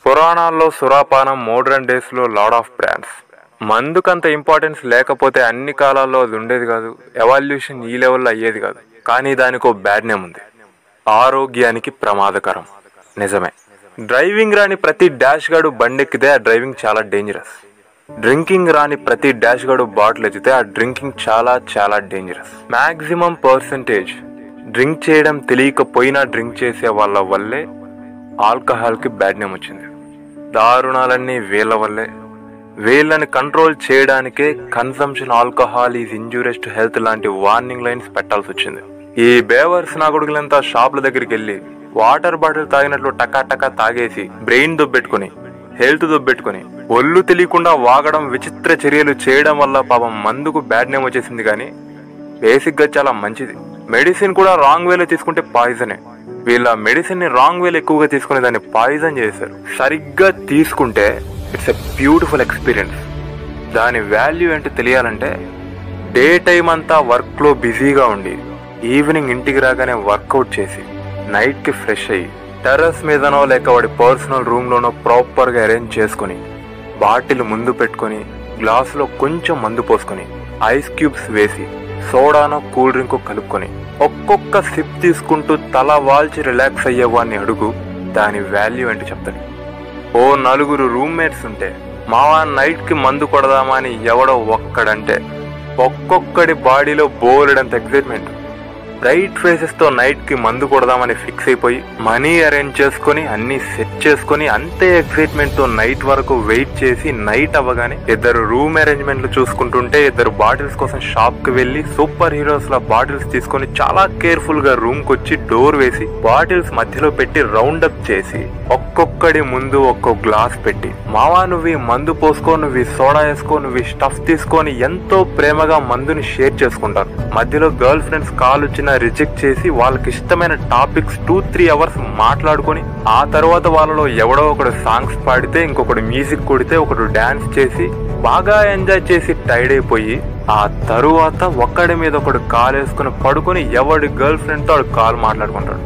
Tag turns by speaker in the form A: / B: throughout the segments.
A: పురాణాల్లో సురాపానం మోడ్రన్ డేస్లో లాడ్ ఆఫ్ బ్రాండ్స్ మందుకంత ఇంపార్టెన్స్ లేకపోతే అన్ని కాలాల్లో అది ఉండేది కాదు ఎవాల్యూషన్ ఈ లెవెల్లో అయ్యేది కాదు కానీ దానికి ఒక బ్యాడ్ నేమ్ ఉంది ఆరోగ్యానికి ప్రమాదకరం నిజమే డ్రైవింగ్ రాని ప్రతి డాష్ గాడు బండెక్కితే ఆ డ్రైవింగ్ చాలా డేంజరస్ డ్రింకింగ్ రాని ప్రతి డాష్ గాడు బాటిల్ ఎత్తితే ఆ డ్రింకింగ్ చాలా చాలా డేంజరస్ మాక్సిమం పర్సంటేజ్ డ్రింక్ చేయడం తెలియకపోయినా డ్రింక్ చేసే వాళ్ళ వల్లే ఆల్కహాల్కి బ్యాడ్ నేమ్ వచ్చింది దారుణాలన్నీ వీళ్ళ వల్లే వీళ్ళని కంట్రోల్ చేయడానికే consumption alcohol is injurious to health లాంటి వార్నింగ్ లైన్స్ పెట్టాల్సి వచ్చింది ఈ బేవర్స్ నా కొడుకులంతా షాపుల దగ్గరికి వెళ్ళి వాటర్ బాటిల్ తాగినట్లు టకా టకా తాగేసి బ్రెయిన్ దుబ్బెట్టుకుని హెల్త్ దుబ్బెట్టుకుని ఒళ్ళు తెలియకుండా వాగడం విచిత్ర చర్యలు చేయడం వల్ల పాపం మందుకు బ్యాడ్ నేమ్ వచ్చేసింది కానీ బేసిక్ గా చాలా మంచిది మెడిసిన్ కూడా రాంగ్ వేలో తీసుకుంటే పాయిజనే వీళ్ళ మెడిసిన్ ని రాంగ్ వేలో ఎక్కువగా తీసుకుని దాన్ని పాయిజన్ చేశారు సరిగ్గా తీసుకుంటే ఇట్స్ ఎ బ్యూటిఫుల్ ఎక్స్పీరియన్స్ దాని వాల్యూ ఏంటో తెలియాలంటే డే టైం అంతా వర్క్ లో బిజీగా ఉండి ఈవినింగ్ ఇంటికి రాగానే వర్కౌట్ చేసి నైట్ కి ఫ్రెష్ అయ్యి టెర్రస్ మీదనో లేక వాడి పర్సనల్ రూమ్ లోనో ప్రాపర్ గా అరేంజ్ చేసుకుని బాటిల్ ముందు పెట్టుకొని గ్లాసులో కొంచెం మందు పోసుకొని ఐస్ క్యూబ్స్ వేసి సోడానో కూల్ డ్రింక్ కలుపుకొని ఒక్కొక్క సిప్ తీసుకుంటూ తల వాల్చి రిలాక్స్ అయ్యేవాడిని అడుగు దాని వాల్యూ ఏంటి చెప్తాడు ఓ నలుగురు రూమ్మేట్స్ ఉంటే మావా నైట్ కి మందు కొడదామా అని ఎవడో ఒక్కడంటే ఒక్కొక్కడి బాడీలో బోలెడంత ఎక్సైట్మెంట్ బ్రైట్ ఫేసెస్ తో నైట్ కి మందు కొడదామని ఫిక్స్ అయిపోయి మనీ అరేంజ్ చేసుకొని అన్ని సెట్ చేసుకొని అంతే ఎక్సైట్మెంట్ తో నైట్ వరకు వెయిట్ చేసి నైట్ అవ్వగానే ఇద్దరు రూమ్ అరేంజ్మెంట్లు చూసుకుంటుంటే ఇద్దరు బాటిల్స్ కోసం షాప్ కి వెళ్లి సూపర్ హీరోస్ లా బాటిల్స్ తీసుకొని చాలా కేర్ఫుల్ గా రూమ్ కి వచ్చి డోర్ వేసి బాటిల్స్ మధ్యలో పెట్టి రౌండ్ అప్ చేసి ఒక్కొక్కడి ముందు ఒక్కొక్క గ్లాస్ పెట్టి మావా నువ్వు ఈ మందు పోసుకో నువ్వు ఈ సోడా వేసుకో నువ్వు ఈ స్టఫ్ తీసుకొని ఎంతో ప్రేమగా మందుని షేర్ చేసుకుంటారు మధ్యలో గర్ల్ ఫ్రెండ్స్ కాల్ వచ్చినా రిజెక్ట్ చేసి వాళ్ళకి ఇష్టమైన టాపిక్స్ టూ త్రీ అవర్స్ మాట్లాడుకొని ఆ తర్వాత వాళ్ళలో ఎవడో ఒకడు సాంగ్స్ పాడితే ఇంకొకడు మ్యూజిక్ కొడితే ఒకడు డాన్స్ చేసి బాగా ఎంజాయ్ చేసి టైర్డ్ అయిపోయి ఆ తరువాత ఒక్కడి మీద ఒకడు కాల్ వేసుకుని పడుకొని ఎవడి గర్ల్ ఫ్రెండ్ తో వాడు కాల్ మాట్లాడుకుంటాడు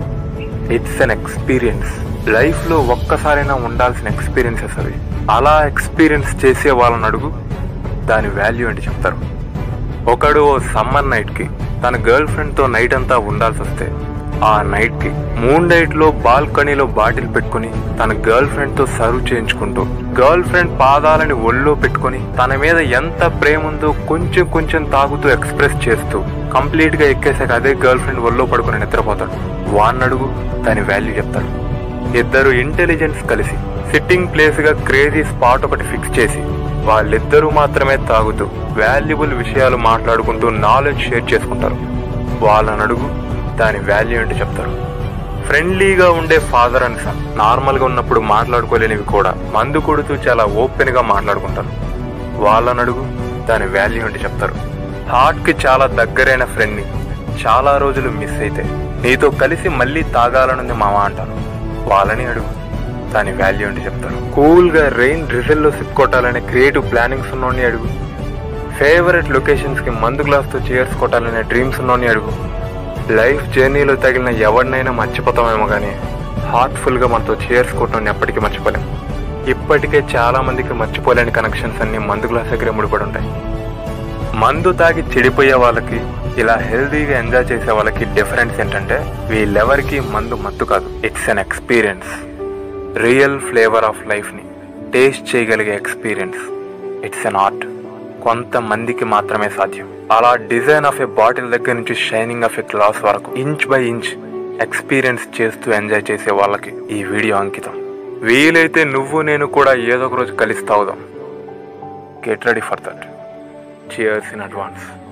A: ఇట్స్ అన్ ఎక్స్పీరియన్స్ లైఫ్ లో ఒక్కసారైనా ఉండాల్సిన ఎక్స్పీరియన్సెస్ అవి అలా ఎక్స్పీరియన్స్ చేసే వాళ్ళని అడుగు దాని వాల్యూ ఏంటి చెప్తారు ఒకడు ఓ సమ్మర్ నైట్ కి తన గర్ల్ ఫ్రెండ్ తో నైట్ అంతా ఉండాల్సి వస్తే ఆ నైట్ కి మూన్ నైట్ లో బాల్కనీలో బాటిల్ పెట్టుకుని తన గర్ల్ ఫ్రెండ్ తో సర్వ్ చేయించుకుంటూ గర్ల్ ఫ్రెండ్ పాదాలని ఒళ్ళో పెట్టుకుని తన మీద ఎంత ప్రేమ ఉందో కొంచెం కొంచెం తాగుతూ ఎక్స్ప్రెస్ చేస్తూ కంప్లీట్ గా ఎక్కేసాక అదే గర్ల్ ఫ్రెండ్ ఒళ్ళో పడుకుని నిద్రపోతాడు వాన్నడుగు దాని వాల్యూ చెప్తాడు ఇద్దరు ఇంటెలిజెన్స్ కలిసి సిట్టింగ్ ప్లేస్ గా క్రేజీ స్పాట్ ఒకటి ఫిక్స్ చేసి వాళ్ళిద్దరూ మాత్రమే తాగుతూ వాల్యుబుల్ విషయాలు మాట్లాడుకుంటూ నాలెడ్జ్ షేర్ చేసుకుంటారు వాళ్ళని అడుగు దాని వాల్యూ ఏంటో చెప్తారు ఫ్రెండ్లీగా ఉండే ఫాదర్ అండ్ సన్ నార్మల్ గా ఉన్నప్పుడు మాట్లాడుకోలేనివి కూడా మందు కొడుతూ చాలా ఓపెన్ గా మాట్లాడుకుంటారు వాళ్ళని అడుగు దాని వాల్యూ ఏంటి చెప్తారు హార్ట్ కి చాలా దగ్గరైన ఫ్రెండ్ ని చాలా రోజులు మిస్ అయితే నీతో కలిసి మళ్ళీ తాగాలనుంది మామ అంటాను వాళ్ళని అడుగు దాని వాల్యూ ఏంటి చెప్తారు కూల్ గా రెయిన్ డ్రిజల్ లో సిప్ కొట్టాలనే క్రియేటివ్ ప్లానింగ్స్ ఉన్నోని అడుగు ఫేవరెట్ లొకేషన్స్ కి మందు గ్లాస్ తో చేర్స్ కొట్టాలనే డ్రీమ్స్ ఉన్నోని అడుగు లైఫ్ జర్నీలో తగిలిన ఎవరినైనా మర్చిపోతామేమో కానీ హార్ట్ఫుల్ గా మనతో చేర్స్ కొట్టడం ఎప్పటికీ మర్చిపోలేం ఇప్పటికే చాలా మందికి మర్చిపోలేని కనెక్షన్స్ అన్ని మందు గ్లాస్ దగ్గర ముడిపడి ఉంటాయి మందు తాగి చెడిపోయే వాళ్ళకి ఇలా హెల్దీగా ఎంజాయ్ చేసే వాళ్ళకి డిఫరెన్స్ ఏంటంటే వీళ్ళెవరికి మందు మత్తు కాదు it's an experience real flavour of లైఫ్ని టేస్ట్ చేయగలిగే ఎక్స్పీరియన్స్ ఇట్స్ అన్ ఆర్ట్ కొంతమందికి మాత్రమే సాధ్యం అలా డిజైన్ ఆఫ్ ఏ బాటిల్ దగ్గర నుంచి షైనింగ్ ఆఫ్ ఏ గ్లాస్ వరకు ఇంచ్ బై ఇంచ్ ఎక్స్పీరియన్స్ చేస్తూ ఎంజాయ్ చేసే వాళ్ళకి ఈ వీడియో అంకితం వీలైతే నువ్వు నేను కూడా ఏదో ఒక రోజు కలిసి తాగుదాం get ready for that cheers in advance